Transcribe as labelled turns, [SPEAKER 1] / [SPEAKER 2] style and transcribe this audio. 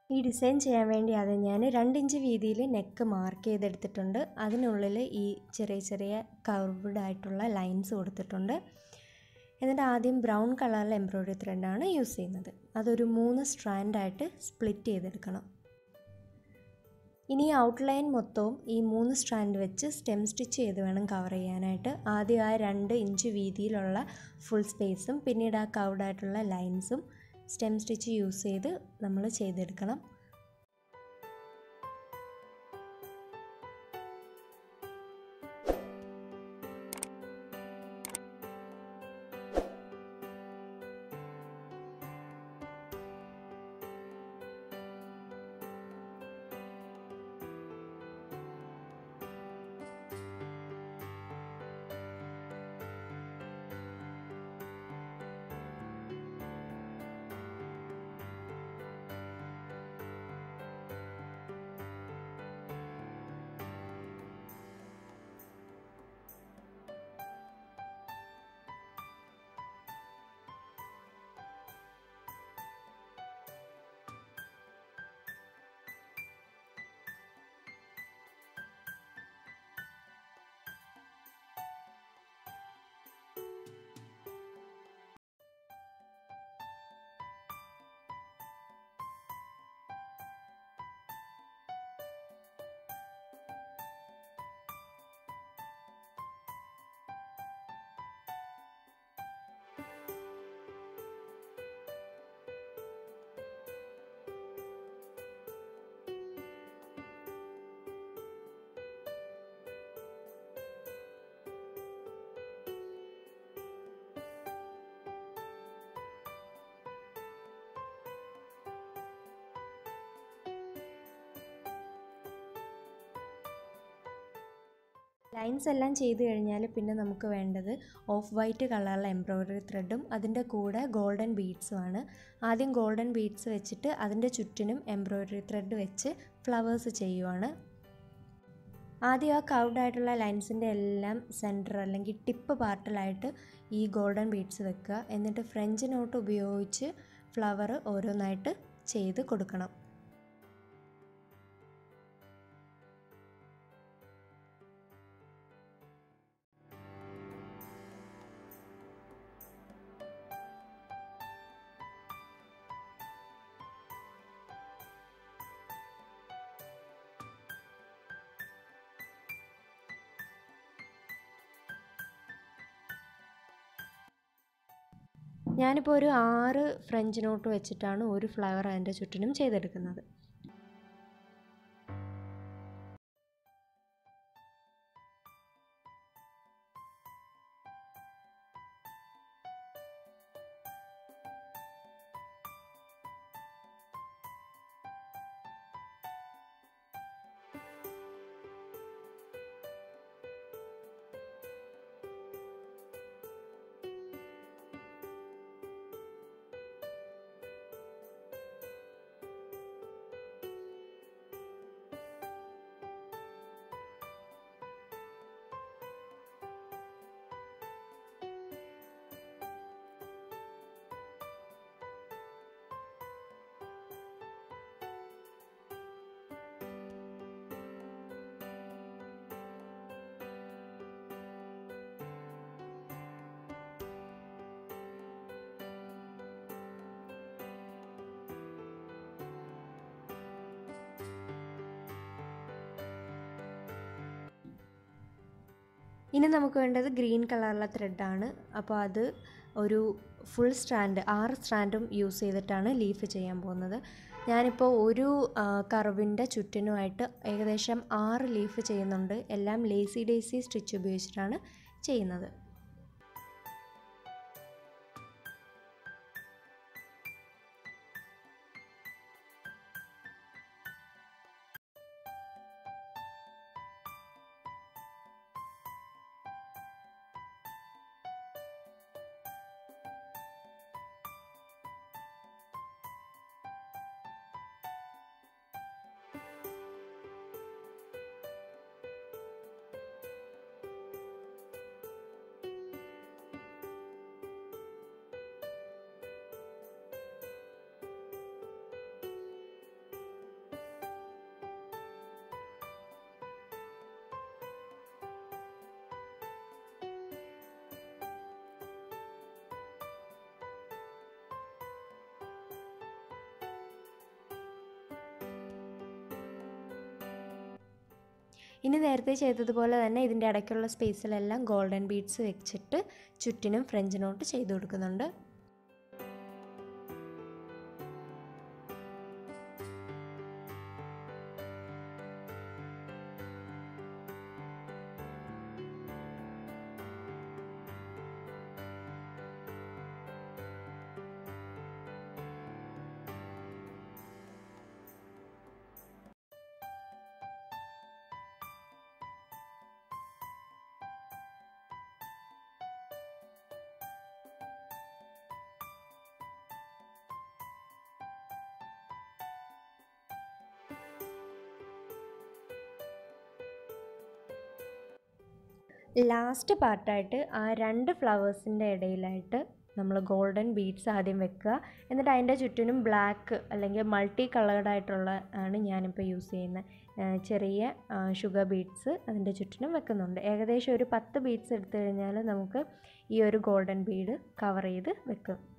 [SPEAKER 1] ഈ ഡിസൈൻ ചെയ്യാൻ വേണ്ടി ആദ്യം ഞാൻ രണ്ട് ഇഞ്ച് വീതിയിൽ നെക്ക് മാർക്ക് ചെയ്തെടുത്തിട്ടുണ്ട് അതിനുള്ളിൽ ഈ ചെറിയ ചെറിയ കർവ്ഡ് ആയിട്ടുള്ള ലൈൻസ് കൊടുത്തിട്ടുണ്ട് എന്നിട്ട് ആദ്യം ബ്രൗൺ കളറിൽ എംബ്രോയ്ഡറി ത്രെഡാണ് യൂസ് ചെയ്യുന്നത് അതൊരു മൂന്ന് സ്ട്രാൻഡായിട്ട് സ്പ്ലിറ്റ് ചെയ്തെടുക്കണം ഇനി ഔട്ട്ലൈൻ മൊത്തവും ഈ മൂന്ന് സ്ട്രാൻഡ് വെച്ച് സ്റ്റെം സ്റ്റിച്ച് ചെയ്ത് വേണം കവർ ചെയ്യാനായിട്ട് ആദ്യം ആ രണ്ട് ഇഞ്ച് വീതിയിലുള്ള ഫുൾ സ്പേസും പിന്നീട് ആ കൗഡായിട്ടുള്ള ലൈൻസും സ്റ്റെം സ്റ്റിച്ച് യൂസ് ചെയ്ത് നമ്മൾ ചെയ്തെടുക്കണം ലൈൻസ് എല്ലാം ചെയ്ത് കഴിഞ്ഞാൽ പിന്നെ നമുക്ക് വേണ്ടത് ഓഫ് വൈറ്റ് കളറിലെ എംബ്രോയ്ഡറി ത്രെഡും അതിൻ്റെ കൂടെ ഗോൾഡൻ ബീഡ്സുമാണ് ആദ്യം ഗോൾഡൻ ബീഡ്സ് വെച്ചിട്ട് അതിൻ്റെ ചുറ്റിനും എംബ്രോയ്ഡറി ത്രെഡ് വെച്ച് ഫ്ലവേഴ്സ് ചെയ്യുവാണ് ആദ്യം ആ കൗഡ് ആയിട്ടുള്ള ലൈൻസിൻ്റെ എല്ലാം സെൻറ്റർ അല്ലെങ്കിൽ ടിപ്പ് പാർട്ടിലായിട്ട് ഈ ഗോൾഡൻ ബീഡ്സ് വെക്കുക എന്നിട്ട് ഫ്രഞ്ച് നോട്ട് ഉപയോഗിച്ച് ഫ്ലവർ ഓരോന്നായിട്ട് ചെയ്ത് കൊടുക്കണം ഞാനിപ്പോൾ ഒരു ആറ് ഫ്രഞ്ച് നോട്ട് വെച്ചിട്ടാണ് ഒരു ഫ്ലവർ അതിൻ്റെ ചുറ്റിനും ചെയ്തെടുക്കുന്നത് ഇനി നമുക്ക് വേണ്ടത് ഗ്രീൻ കളറുള്ള ത്രെഡാണ് അപ്പോൾ അത് ഒരു ഫുൾ സ്ട്രാൻഡ് ആറ് സ്ട്രാൻഡും യൂസ് ചെയ്തിട്ടാണ് ലീഫ് ചെയ്യാൻ പോകുന്നത് ഞാനിപ്പോൾ ഒരു കർവിൻ്റെ ചുറ്റിനുമായിട്ട് ഏകദേശം ആറ് ലീഫ് ചെയ്യുന്നുണ്ട് എല്ലാം ലേസി ഡേസി സ്റ്റിച്ച് ഉപയോഗിച്ചിട്ടാണ് ചെയ്യുന്നത് ഇനി നേരത്തെ ചെയ്തതുപോലെ തന്നെ ഇതിൻ്റെ ഇടയ്ക്കുള്ള സ്പേസിലെല്ലാം ഗോൾഡൻ ബീഡ്സ് വെച്ചിട്ട് ചുറ്റിനും ഫ്രഞ്ച് നോട്ട് ചെയ്ത് കൊടുക്കുന്നുണ്ട് ലാസ്റ്റ് പാർട്ടായിട്ട് ആ രണ്ട് ഫ്ലവേഴ്സിൻ്റെ ഇടയിലായിട്ട് നമ്മൾ ഗോൾഡൻ ബീഡ്സ് ആദ്യം വെക്കുക എന്നിട്ട് അതിൻ്റെ ചുറ്റിനും ബ്ലാക്ക് അല്ലെങ്കിൽ മൾട്ടി കളേർഡ് ആയിട്ടുള്ള ആണ് ഞാനിപ്പോൾ യൂസ് ചെയ്യുന്നത് ചെറിയ ഷുഗർ ബീഡ്സ് അതിൻ്റെ ചുറ്റിനും വെക്കുന്നുണ്ട് ഏകദേശം ഒരു പത്ത് ബീഡ്സ് എടുത്തു കഴിഞ്ഞാൽ നമുക്ക് ഈ ഒരു ഗോൾഡൻ ബീഡ് കവർ ചെയ്ത് വെക്കും